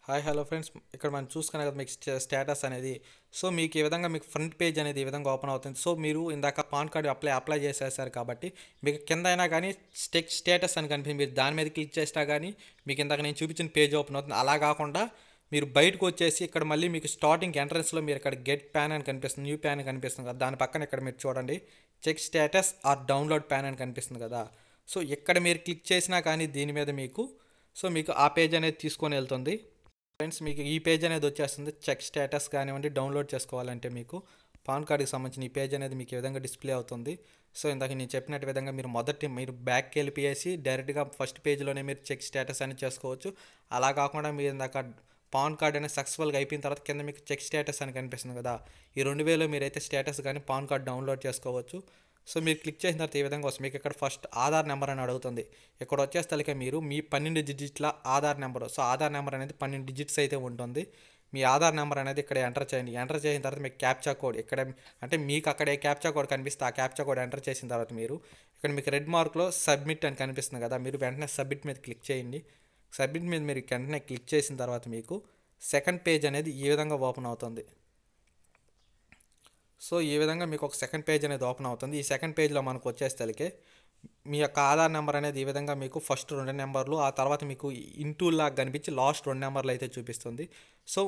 hi hello friends ఇక్కడ మనం చూసుకునే కదా మీకు స్టే- స్టేటస్ అనేది సో మీకు ఈ విధంగా మీకు ఫ్రంట్ పేజ్ అనేది ఈ విధంగా ఓపెన్ అవుతుంది సో మీరు ఇందాక పాన్ కార్డు అప్లై అప్లై చేసేసారు కాబట్టి మీకు కింద అయినా కానీ స్టెక్ స్టేటస్ అని కనిపిస్తుంది మీరు దాని మీద క్లిక్ చేసినా కానీ మీకు ఇందాక నేను చూపించిన పేజ్ ఓపెన్ అవుతుంది అలా కాకుండా మీరు బయటకు వచ్చేసి ఇక్కడ మళ్ళీ మీకు స్టార్టింగ్ ఎంట్రన్స్లో మీరు ఇక్కడ గెట్ ప్యాన్ అని కనిపిస్తుంది న్యూ ప్యాన్ అని కనిపిస్తుంది కదా దాని పక్కన ఇక్కడ మీరు చూడండి check status or download PAN అని కనిపిస్తుంది కదా సో ఇక్కడ మీరు క్లిక్ చేసినా కానీ దీని మీద మీకు సో మీకు ఆ పేజ్ అనేది తీసుకొని వెళ్తుంది ఫ్రెండ్స్ మీకు ఈ పేజ్ అనేది వచ్చేస్తుంది చెక్ స్టేటస్ కానివ్వండి డౌన్లోడ్ చేసుకోవాలంటే మీకు పాన్ కార్డుకి సంబంధించిన ఈ పేజ్ అనేది మీకు ఈ విధంగా డిస్ప్లే అవుతుంది సో ఇందాక నేను చెప్పినట్టు విధంగా మీరు మొదటి మీరు బ్యాక్కి వెళ్ళిపోయేసి డైరెక్ట్గా ఫస్ట్ పేజ్లోనే మీరు చెక్ స్టేటస్ అనేది చేసుకోవచ్చు అలా కాకుండా మీరు ఇందాక పాన్ కార్డ్ అనేది సక్సెస్ఫుల్గా అయిపోయిన తర్వాత కింద మీకు చెక్ స్టేటస్ అని కనిపిస్తుంది కదా ఈ రెండు వేలో మీరైతే స్టేటస్ కానీ పాన్ కార్డ్ డౌన్లోడ్ చేసుకోవచ్చు సో మీరు క్లిక్ చేసిన తర్వాత ఈ విధంగా వస్తుంది మీకు ఇక్కడ ఫస్ట్ ఆధార్ నెంబర్ అని అడుగుతుంది ఇక్కడ వచ్చేసరికి మీరు మీ పన్నెండు డిజిట్ల Aadhaar number so Aadhaar number అనేది పన్నెండు డిజిట్స్ అయితే ఉంటుంది మీ ఆధార్ నెంబర్ అనేది ఇక్కడ ఎంటర్ చేయండి ఎంటర్ చేసిన తర్వాత మీకు క్యాప్చా కోడ్ ఇక్కడ అంటే మీకు అక్కడ ఏ క్యాప్చా కోడ్ కనిపిస్తే ఆ క్యాప్చా కోడ్ ఎంటర్ చేసిన తర్వాత మీరు ఇక్కడ మీకు రెడ్ మార్క్లో సబ్మిట్ అని కనిపిస్తుంది కదా మీరు వెంటనే సబ్మిట్ మీద క్లిక్ చేయండి సబ్మిట్ మీద మీరు వెంటనే క్లిక్ చేసిన తర్వాత మీకు సెకండ్ పేజ్ అనేది ఈ విధంగా ఓపెన్ అవుతుంది సో ఈ విధంగా మీకు ఒక సెకండ్ పేజ్ అనేది ఓపెన్ అవుతుంది ఈ సెకండ్ పేజ్లో మనకు వచ్చేసరికి మీ యొక్క ఆధార్ నెంబర్ అనేది ఈ విధంగా మీకు ఫస్ట్ రెండు నెంబర్లు ఆ తర్వాత మీకు ఇంటూ లాగా కనిపించి లాస్ట్ రెండు నెంబర్లు అయితే చూపిస్తుంది సో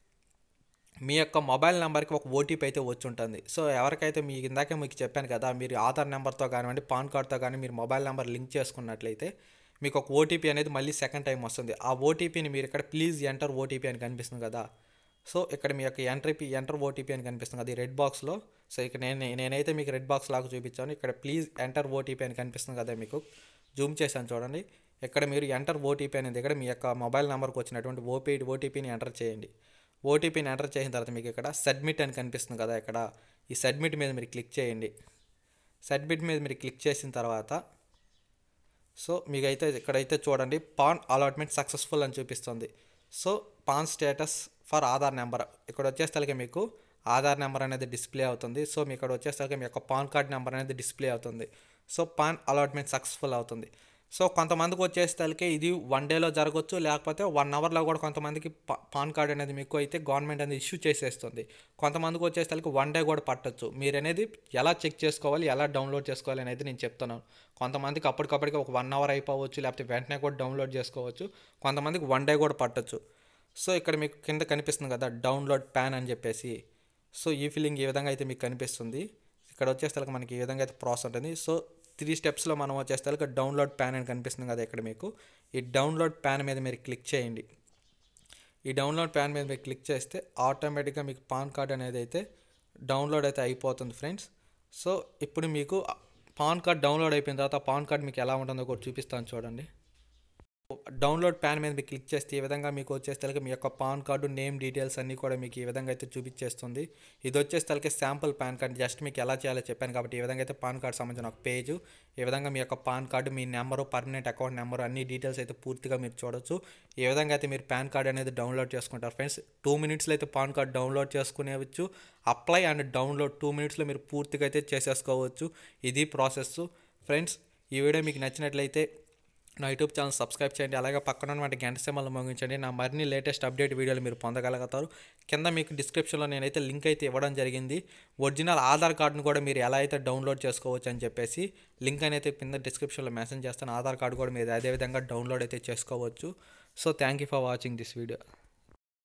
మీ యొక్క మొబైల్ నెంబర్కి ఒక ఓటీపీ అయితే వచ్చి ఉంటుంది సో ఎవరికైతే మీ ఇందాకే మీకు చెప్పాను కదా మీరు ఆధార్ నెంబర్తో కానివ్వండి పాన్ కార్డ్తో కానీ మీరు మొబైల్ నెంబర్ లింక్ చేసుకున్నట్లయితే మీకు ఒక ఓటీపీ అనేది మళ్ళీ సెకండ్ టైం వస్తుంది ఆ ఓటీపీని మీరు ఇక్కడ ప్లీజ్ ఎంటర్ ఓటీపీ అని కనిపిస్తుంది కదా సో ఇక్కడ మీ యొక్క ఎంట్రీపీ ఎంటర్ ఓటీపీ అని కనిపిస్తుంది అది రెడ్ బాక్స్లో సో ఇక్కడ నేను నేనైతే మీకు రెడ్ బాక్స్ లాగా చూపించాను ఇక్కడ ప్లీజ్ ఎంటర్ ఓటీపీ అని కనిపిస్తుంది కదా మీకు జూమ్ చేశాను చూడండి ఇక్కడ మీరు ఎంటర్ ఓటీపీ అనేది ఇక్కడ మీ యొక్క మొబైల్ నెంబర్కి వచ్చినటువంటి ఓపీ ఓటీపీని ఎంటర్ చేయండి ఓటీపీని ఎంటర్ చేసిన తర్వాత మీకు ఇక్కడ సబ్మిట్ అని కనిపిస్తుంది కదా ఇక్కడ ఈ సబ్మిట్ మీద మీరు క్లిక్ చేయండి సబ్మిట్ మీద మీరు క్లిక్ చేసిన తర్వాత సో మీకైతే ఇక్కడైతే చూడండి పాన్ అలాట్మెంట్ సక్సెస్ఫుల్ అని చూపిస్తుంది so PAN status for Aadhaar number ఇక్కడ వచ్చేసరికి మీకు ఆధార్ నెంబర్ అనేది డిస్ప్లే అవుతుంది సో మీ ఇక్కడ వచ్చేసరికి మీ యొక్క పాన్ కార్డ్ నెంబర్ అనేది డిస్ప్లే అవుతుంది సో పాన్ అలాట్మెంట్ సక్సెస్ఫుల్ అవుతుంది సో కొంతమందికి వచ్చేసరికి ఇది వన్ డేలో జరగవచ్చు లేకపోతే వన్ అవర్లో కూడా కొంతమందికి పా- పాన్ కార్డ్ అనేది మీకు అయితే గవర్నమెంట్ అనేది ఇష్యూ చేసేస్తుంది కొంతమందికి వచ్చేసరికి వన్ డే కూడా పట్టొచ్చు మీరు అనేది ఎలా చెక్ చేసుకోవాలి ఎలా డౌన్లోడ్ చేసుకోవాలి అనేది నేను చెప్తున్నాను కొంతమందికి అప్పటికప్పటికి ఒక వన్ అవర్ అయిపోవచ్చు లేకపోతే వెంటనే కూడా డౌన్లోడ్ చేసుకోవచ్చు కొంతమందికి వన్ డే కూడా పట్టొచ్చు సో ఇక్కడ మీకు కింద కనిపిస్తుంది కదా డౌన్లోడ్ ప్యాన్ అని చెప్పేసి సో ఈ ఫీలింగ్ ఈ విధంగా అయితే మీకు కనిపిస్తుంది ఇక్కడ వచ్చేసరికి మనకి ఈ విధంగా అయితే ప్రాసెస్ ఉంటుంది సో త్రీ స్టెప్స్లో మనం వచ్చేసరికి డౌన్లోడ్ ప్యాన్ అని కనిపిస్తుంది కదా ఇక్కడ మీకు ఈ డౌన్లోడ్ ప్యాన్ మీద మీరు క్లిక్ చేయండి ఈ డౌన్లోడ్ ప్యాన్ మీద మీరు క్లిక్ చేస్తే ఆటోమేటిక్గా మీకు పాన్ కార్డ్ అనేది అయితే డౌన్లోడ్ అయితే అయిపోతుంది ఫ్రెండ్స్ సో ఇప్పుడు మీకు పాన్ కార్డ్ డౌన్లోడ్ అయిపోయిన తర్వాత పాన్ కార్డ్ మీకు ఎలా ఉంటుందో కూడా చూపిస్తాను చూడండి డౌన్లోడ్ ప్యాన్ మీద మీరు క్లిక్ చేస్తే ఈ విధంగా మీకు వచ్చేసరికి మీ యొక్క పాన్ కార్డు నేమ్ డీటెయిల్స్ అన్నీ కూడా మీకు ఈ విధంగా అయితే చూపించేస్తుంది ఇది వచ్చేసరికి శాంపుల్ పాన్ కార్డ్ జస్ట్ మీకు ఎలా చేయాలో చెప్పాను కాబట్టి ఈ విధంగా అయితే పాన్ కార్డ్ సంబంధించిన ఒక పేజ్ ఈ విధంగా మీ యొక్క పాన్ కార్డు మీ నెంబరు పర్మనెంట్ అకౌంట్ నెంబరు అన్ని డీటెయిల్స్ అయితే పూర్తిగా మీరు చూడొచ్చు ఈ విధంగా అయితే మీరు పాన్ కార్డ్ అనేది డౌన్లోడ్ చేసుకుంటారు ఫ్రెండ్స్ టూ మినిట్స్లో అయితే పాన్ కార్డ్ డౌన్లోడ్ చేసుకునేవచ్చు అప్లై అండ్ డౌన్లోడ్ టూ మినిట్స్లో మీరు పూర్తిగా అయితే చేసేసుకోవచ్చు ఇది ప్రాసెస్ ఫ్రెండ్స్ ఈ వీడియో మీకు నచ్చినట్లయితే నా యూట్యూబ్ ఛానల్ సబ్స్క్రైబ్ చేయండి అలాగే పక్కన ఉన్నటువంటి గంట సింబల్ మోగించండి నా మరిన్ని లేటెస్ట్ అప్డేట్ వీడియోలు మీరు పొందగలుగుతారు కింద మీకు డిస్క్రిప్షన్లో నేనైతే లింక్ అయితే ఇవ్వడం జరిగింది ఒరిజినల్ ఆధార్ కార్డును కూడా మీరు ఎలా అయితే డౌన్లోడ్ చేసుకోవచ్చు అని చెప్పేసి లింక్ అనేది కింద డిస్క్రిప్షన్లో మెన్షన్ చేస్తాను ఆధార్ కార్డు కూడా మీరు అదేవిధంగా డౌన్లోడ్ అయితే చేసుకోవచ్చు so thank you for watching this video